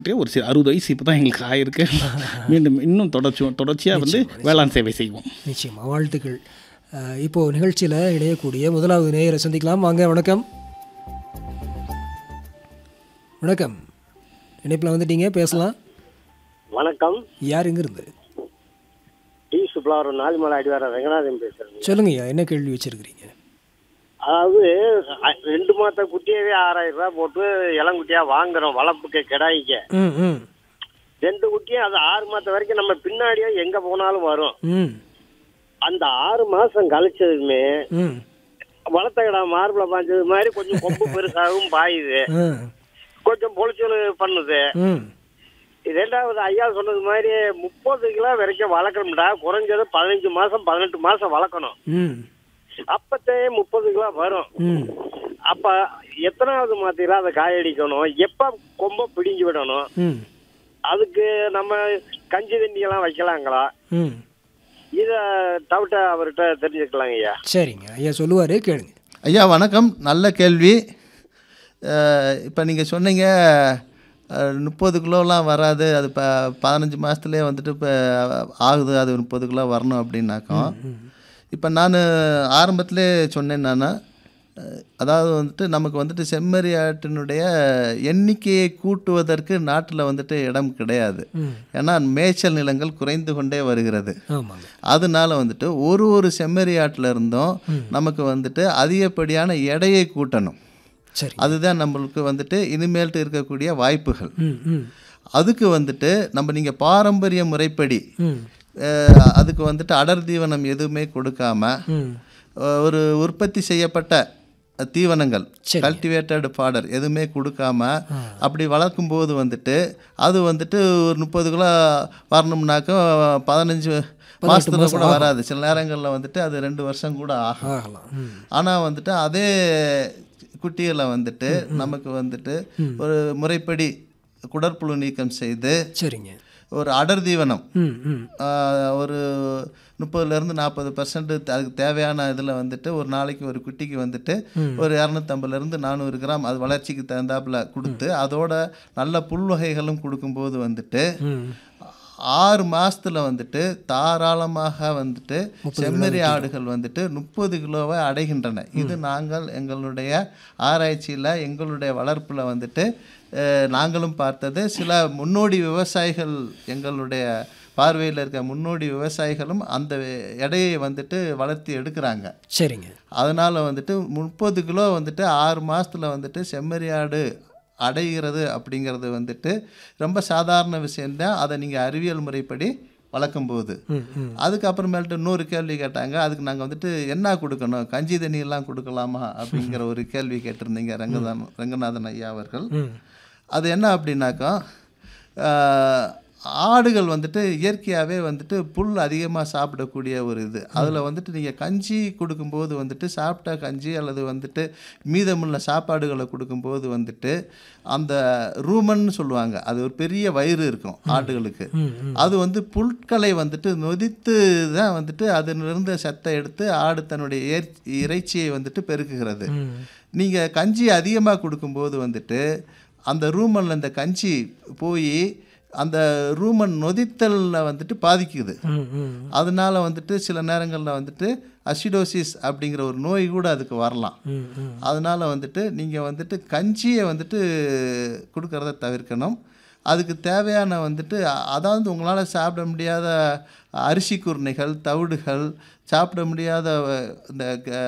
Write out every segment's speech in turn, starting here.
ஒரு சில அறுபது வயசு இப்போ தான் எங்களுக்கு ஆயிருக்கு மீண்டும் இன்னும் தொடர்ச்சி தொடர்ச்சியாக வந்து வேளாண் சேவை செய்வோம் நிச்சயமா வாழ்த்துக்கள் அஹ், இப்போ நிகழ்ச்சியில் இணையக்கூடிய முதலாவது நேயரை சந்திக்கலாம் வாங்க வணக்கம் வணக்கம் இணைப்பில் வந்துட்டீங்க பேசலாம் வணக்கம் யார் எங்கிருந்து டி சுப்ளாவரம் நாலுமலை அடிவார ரங்கநாதன் பேசுறேங்க சொல்லுங்கய்யா என்ன கேள்வி வச்சிருக்கிறீங்க அதாவது அ- ரெண்டு மாத குட்டியவே ஆறாயிரம் ரூபாய் போட்டு இளங்குட்டியா வாங்குறோம் வளர்ப்புக்கு கிடாய்க்க ம் ம் ரெண்டு குட்டியும் அது ஆறு மாதம் வரைக்கும் நம்ம பின்னாடியே எங்க போனாலும் வரும் ம் அந்த ஆறு மாசம் கழிச்சதுமே ம் வளர்த்த கடா மார்பிள பாஞ்சது மாதிரி கொஞ்சம் கொம்பு பெருசாகவும் பாயுது ஆ கொஞ்சம் பொழிச்சல் பண்ணுது ம் ரெண்டாவது ஐயா சொன்னது மாதிரி முப்பது கிலோ வரைக்கும் வளர்க்கணும்டா குறைஞ்சது பதினஞ்சு மாசம் பதினெட்டு மாசம் வளர்க்கணும் ம் அப்பத்தே முப்பது கிலோ வரும் ம் அப்ப எத்தனாவது மாத்திரம் அதை காயடிக்கணும் எப்ப கொம்ப பிடிங்கி விடணும் ம் அதுக்கு நம்ம கஞ்சி தண்ணி எல்லாம் வைக்கலாங்களா ம் இத டவுட்ட அவர்கிட்ட தெரிஞ்சுக்கலாங்க ஐயா சரிங்க ஐயா சொல்லுவார் கேளுங்க ஐயா வணக்கம் நல்ல கேள்வி இப்போ நீங்கள் சொன்னீங்க முப்பது கிலோலாம் வராது அது இப்போ பதினஞ்சு மாதத்துலேயே வந்துட்டு இப்போ ஆகுது அது முப்பது கிலோ வரணும் அப்படின்னாக்கோ இப்போ நான் ஆரம்பத்திலே சொன்னேன் நான் அதாவது வந்துட்டு நமக்கு வந்துட்டு செம்மறி ஆட்டினுடைய எண்ணிக்கையை கூட்டுவதற்கு நாட்டில் வந்துட்டு இடம் கிடையாது ஏன்னா மேய்ச்சல் நிலங்கள் குறைந்து கொண்டே வருகிறது ஆமாங்க அதனால வந்துட்டு ஒரு ஒரு செம்மறி ஆட்டில் இருந்தும் நமக்கு வந்துட்டு அதிகப்படியான எடையை கூட்டணும் சரி அதுதான் நம்மளுக்கு வந்துட்டு இனிமேல்ட்டு இருக்கக்கூடிய வாய்ப்புகள் ம் ம் அதுக்கு வந்துட்டு நம்ம நீங்கள் பாரம்பரிய முறைப்படி ம் அஹ், அதுக்கு வந்துட்டு அடர் தீவனம் எதுவுமே கொடுக்காம ம் அஹ், ஒரு உற்பத்தி செய்யப்பட்ட தீவனங்கள் சரி. கல்டிவேட்டட் ஃபாடர் எதுவுமே கொடுக்காம அப்படி வளர்க்கும் போது வந்துட்டு அது வந்துட்டு ஒரு முப்பது கிலோ வரணும்னாக்கா பதினஞ்சு மாசத்துல கூட வராது சில நேரங்களில் வந்துட்டு அது ரெண்டு வருஷம் கூட ஆகும் ஆகலாம் ம் ஆனால் வந்துட்டு அதே குட்டிகளை வந்துட்டு நமக்கு வந்துட்டு ஒரு முறைப்படி குடற்புழு நீக்கம் செய்து சரிங்க ஒரு அடர் தீவனம் ம் ம் ஆஹ், ஒரு முப்பதுலேருந்து நாற்பது பர்சன்ட் அதுக்கு தேவையான இதில் வந்துட்டு ஒரு நாளைக்கு ஒரு குட்டிக்கு வந்துட்டு ஒரு இரநூத்தம்பதுலேருந்து நானூறு கிராம் அது வளர்ச்சிக்கு தகுந்தாப்புல கொடுத்து அதோட நல்ல புல் வகைகளும் கொடுக்கும்போது வந்துட்டு ம் ஆறு மாசத்துல வந்துட்டு தாராளமாக வந்துட்டு செம்மறி ஆடுகள் வந்துட்டு முப்பது கிலோவை அடைகின்றன இது நாங்கள் எங்களுடைய ஆராய்ச்சியில் எங்களுடைய வளர்ப்பில் வந்துட்டு அஹ், நாங்களும் பார்த்தது சில முன்னோடி விவசாயிகள் எங்களுடைய பார்வையில் இருக்க முன்னோடி விவசாயிகளும் அந்த எடையை வந்துட்டு வளர்த்தி எடுக்கிறாங்க சரிங்க அதனால் வந்துட்டு முப்பது கிலோ வந்துட்டு ஆறு மாசத்துல வந்துட்டு செம்மறி ஆடு அடைகிறது அப்படிங்கிறது வந்துட்டு ரொம்ப சாதாரண விஷயந்தான் அதை நீங்கள் அறிவியல் முறைப்படி வளர்க்கும்போது ம் ம் அதுக்கப்புறமேல்ட்டு இன்னொரு கேள்வி கேட்டாங்க அதுக்கு நாங்கள் வந்துட்டு என்ன கொடுக்கணும் கஞ்சி தண்ணி எல்லாம் கொடுக்கலாமா அப்படிங்கிற ஒரு கேள்வி கேட்டிருந்தீங்க ரங்கநாதன் ரங்கநாதன் ஐயா அவர்கள் ம் அது என்ன அப்படின்னாக்கா ஆஹ், ஆடுகள் வந்துட்டு இயற்கையாகவே வந்துட்டு புல் அதிகமாக சாப்பிடக்கூடிய ஒரு இது அதில் வந்துட்டு நீங்கள் கஞ்சி கொடுக்கும்போது வந்துட்டு சாப்பிட்ட கஞ்சி அல்லது வந்துட்டு மீதமுள்ள சாப்பாடுகளை கொடுக்கும்போது வந்துட்டு அந்த ரூமன்னு சொல்லுவாங்க அது ஒரு பெரிய வயிறு இருக்கும் ஆடுகளுக்கு அது வந்து புல்களை வந்துட்டு நொதித்து தான் வந்துட்டு அதிலிருந்து சத்தை எடுத்து ஆடு தன்னுடைய ஏற்- இறைச்சியை வந்துட்டு பெருக்குகிறது நீங்கள் கஞ்சி அதிகமாக கொடுக்கும்போது வந்துட்டு அந்த ரூமனில் இந்த கஞ்சி போய் அந்த ரூமன் நொதித்தலில் வந்துட்டு பாதிக்குது ம் ம் அதனால வந்துட்டு சில நேரங்களில் வந்துட்டு அசிடோசிஸ் அப்படிங்கிற ஒரு நோய் கூட அதுக்கு வரலாம் ம் ம் அதனால வந்துட்டு நீங்கள் வந்துட்டு கஞ்சியை வந்துட்டு கொடுக்கறத தவிர்க்கணும் அதுக்கு தேவையான வந்துட்டு அ- அதாவது உங்களால் சாப்பிட முடியாத அரிசி குருணைகள் தவிடுகள் சாப்பிட முடியாத அஹ், இந்த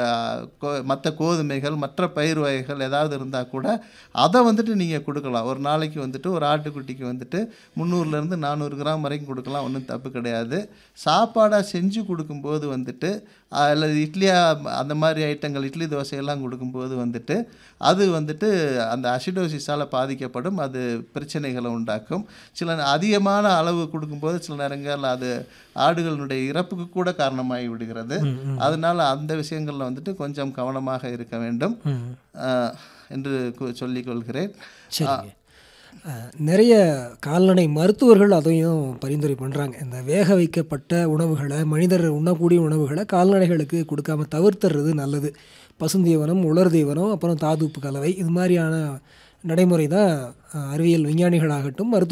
மற்ற கோதுமைகள் மற்ற பயிர் வகைகள் ஏதாவது இருந்தால் கூட அதை வந்துட்டு நீங்கள் கொடுக்கலாம் ஒரு நாளைக்கு வந்துட்டு ஒரு ஆட்டுக்குட்டிக்கு வந்துட்டு முந்நூறுலேருந்து நானூறு கிராம் வரைக்கும் கொடுக்கலாம் ஒன்றும் தப்பு கிடையாது சாப்பாடாக செஞ்சு கொடுக்கும்போது வந்துட்டு அஹ், அல்லது இட்லியா அந்த மாதிரி ஐட்டங்கள் இட்லி தோசையெல்லாம் கொடுக்கும்போது வந்துட்டு அது வந்துட்டு அந்த அசிடோசிஸால் பாதிக்கப்படும் அது பிரச்சனைகளை உண்டாக்கும் சில அதிகமான அளவு கொடுக்கும்போது சில நேரங்களில் அது ஆடுகளுடைய இறப்புக்கு கூட காரணமாகி விடுகிறது அதனால அந்த விஷயங்களில் வந்துட்டு கொஞ்சம் கவனமாக இருக்க வேண்டும் அஹ், என்று கு- சொல்லிக் கொள்கிறேன் சரிங்க அஹ், நிறைய கால்நடை மருத்துவர்கள் அதையும் பரிந்துரை பண்ணுறாங்க இந்த வேக வைக்கப்பட்ட உணவுகளை மனிதர் உண்ணக்கூடிய உணவுகளை கால்நடைகளுக்கு கொடுக்காம தவிர்த்துறது நல்லது பசுந்தீவனம் உலர் தீவனம் அப்புறம் தாதுப்பு கலவை இது மாதிரியான நடைமுறை தான் அஹ், அறிவியல் விஞ்ஞானிகளாகட்டும் மருத்துவ